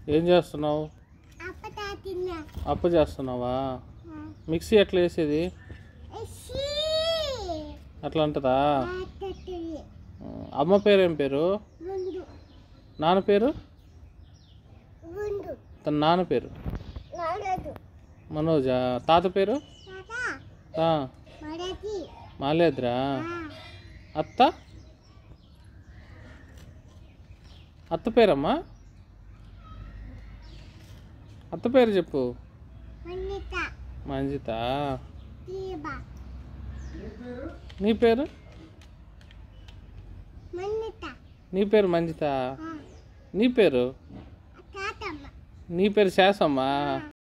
ఏం చేస్తున్నావు అప్పటా తిన్నా అప్పు చేస్తున్నావా మిక్సీ ఎట్లా వేసేది ఎస్సీ అట్లా అంటదా ఆటతది ఆ, అమ్మ పేరు ఏం పేరు గుండు నాన్న పేరు గుండు తన నాన్న పేరు నాడదు మనోజా తాత పేరు తాత ఆ, మడతి మాలేద్రా అత్త అత్త పేరమ్మా అత్త పేరు చెప్పు మన్నిత మంజిత తీబా నీ పేరు మన్నిత నీ పేరు మంజిత ఆ నీ పేరు తాతమ్మ నీ పేరు శాసమ్మా